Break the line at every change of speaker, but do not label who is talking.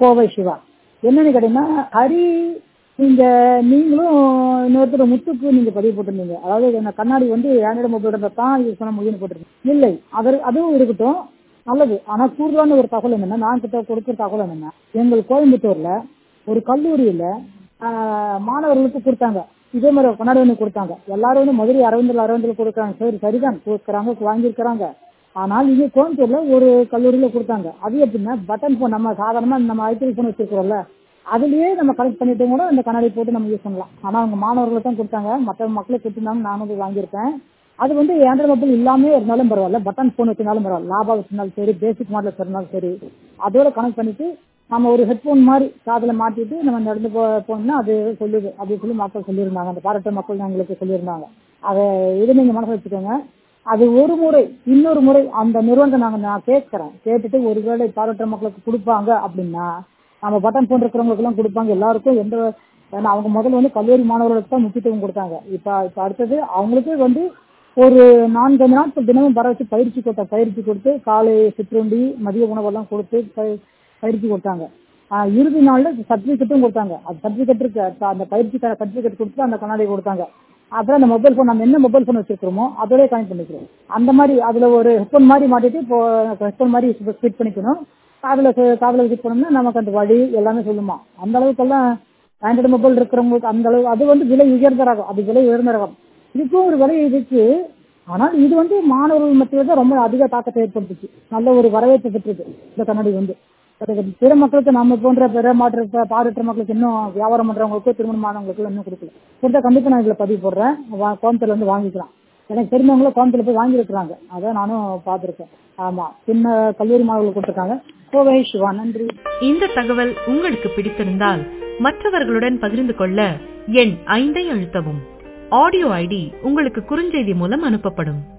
கோவை சிவா என்னன்னு கேட்டீங்கன்னா ஹரி நீங்க நீங்களும் இன்னொருத்தர் முத்துக்கு நீங்க பதிவு போட்டிருந்தீங்க அதாவது இந்த கண்ணாடி வந்து ஆண்ட்ராய்டு மொபைல் தான் யூஸ் பண்ண முடியும்னு போட்டிருக்கீங்க இல்லை அது அதுவும் இருக்கட்டும் நல்லது ஆனா கூடுதலான ஒரு தகவல் என்னன்னா நான் கிட்ட கொடுக்குற தகவல் என்னன்னா எங்கள் கோயம்புத்தூர்ல ஒரு கல்லூரியில ஆஹ், மாணவர்களுக்கு கொடுத்தாங்க இதே மாதிரி ஒரு கண்ணாடி ஒன்று கொடுத்தாங்க எல்லாரும் வந்து மதுரை அரவிந்தல் அரவிந்தல் கொடுக்குறாங்க சரி சரிதான் கொடுக்குறாங்க வாங்கியிருக்கிறாங்க ஆனால் இங்கே கோயம்புத்தூர்ல ஒரு கல்லூரியில கொடுத்தாங்க அது எப்படின்னா பட்டன் போன் நம்ம சாதாரணமா நம்ம ஐபிஎல் போன் வச்சிருக்கிறோம்ல அதுலயே நம்ம கனெக்ட் பண்ணிட்டு கூட இந்த கண்ணாடி போட்டு நம்ம யூஸ் பண்ணலாம் ஆனா அவங்க மாணவர்களுக்கு தான் கொடுத்தாங்க மற்ற மக்களுக்கு கொடுத்துருந்தாங்க நானும் போய் வாங்கியிருக்கேன் அது வந்து ஆண்ட்ராய்டு மொபைல் இல்லாமே இருந்தாலும் பரவாயில்ல பட்டன் போன் வச்சிருந்தாலும் பரவாயில்ல லாபா வச்சிருந்தாலும் சரி பேசிக் மாடல் வச்சிருந்தாலும் சரி அதோட கனெக்ட் பண்ணிட்டு நம்ம ஒரு ஹெட்போன் மாதிரி காதுல மாட்டிட்டு நம்ம நடந்து போ போனோம்னா அது சொல்லுது அப்படின்னு சொல்லி மக்கள் சொல்லியிருந்தாங்க அந்த பாராட்ட மக்கள் எங்களுக்கு சொல்லியிருந்தாங்க அதை இது நீங்க மனசு வச்சுக்கோங்க அது ஒரு முறை இன்னொரு முறை அந்த நிறுவனத்தை நாங்க நான் கேட்கிறேன் கேட்டுட்டு ஒருவேளை பாராட்ட மக்களுக்கு கொடுப்பாங்க அப்படின்னா நம்ம பட்டன் போன் இருக்கிறவங்களுக்கு எல்லாம் கொடுப்பாங்க எல்லாருக்கும் எந்த ஏன்னா அவங்க முதல்ல வந்து கல்லூரி மாணவர்களுக்கு தான் முக்கியத்துவம் கொடுத்தாங்க இப்ப இப்ப அடுத்தது அவங்களுக்கு வந்து ஒரு நான்கு நாட்கள் தினமும் வர வச்சு பயிற்சி கொடுத்த பயிற்சி கொடுத்து காலை சிற்றுண்டி மதிய உணவெல்லாம் கொடுத்து ப- பயிற்சி கொடுத்தாங்க ஆஹ் இறுதி நாள்ல சர்டிபிகேட்டும் கொடுத்தாங்க அது சர்டிபிகேட் இருக்கு அது அந்த பயிற்சி சர்டிபிகேட் கொடுத்து அந்த கண்ணாடி கொடுத்தாங்க அப்புறம் அந்த மொபைல் ஃபோன் நம்ம என்ன மொபைல் ஃபோன் வச்சிருக்கிறோமோ அதோடய கனெக்ட் பண்ணிக்கிறோம் அந்த மாதிரி அதுல ஒரு ஹெட்ஃபோன் மாதிரி மாட்டிட்டு இப்போ ஹெட்ஃபோன் மாதிரி ஃபிட் பண்ணிக்கணும் காதுல சு- காதுல ஃபிட் பண்ணோம்னா நமக்கு அந்த வழி எல்லாமே சொல்லுமா அந்த அளவுக்கெல்லாம் ஆண்ட்ராய்டு மொபைல் இருக்கிறவங்களுக்கு அந்த அளவு அது வந்து விலை உயர்ந்த ரகம் அது விலை உயர்ந்த ரகம் இதுக்கும் ஒரு விலை இருக்கு ஆனால் இது வந்து மாணவர்கள் மத்தியில் தான் ரொம்ப அதிக தாக்கத்தை ஏற்படுத்துச்சு நல்ல ஒரு வரவேற்பு பெற்றது இந்த கண்ணாடி வந்து அது பிற மக்களுக்கு நம்ம போன்ற பிற மாற்ற பாடற்ற மக்களுக்கு இன்னும் வியாபாரம் பண்றவங்களுக்கு திருமணமானவங்களுக்கு இன்னும் கொடுக்கல கொடுத்தா கண்டிப்பா நான் இதுல பதிவு போடுறேன் வா- கோயம்புத்தூர்ல வந்து வாங்கிக்கலாம் எனக்கு தெரிஞ்சவங்களும் கோயம்புத்தூர்ல போய் வாங்கியிருக்கிறாங்க அதை நானும் பார்த்திருக்கேன் ஆமா சின்ன கல்லூரி மாணவர்களுக்கு கொடுத்துருக்காங்க கோவை சிவா நன்றி
இந்த தகவல் உங்களுக்கு பிடித்திருந்தால் மற்றவர்களுடன் பகிர்ந்து கொள்ள எண் ஐந்தை அழுத்தவும் ஆடியோ ஐடி உங்களுக்கு குறுஞ்செய்தி மூலம் அனுப்பப்படும்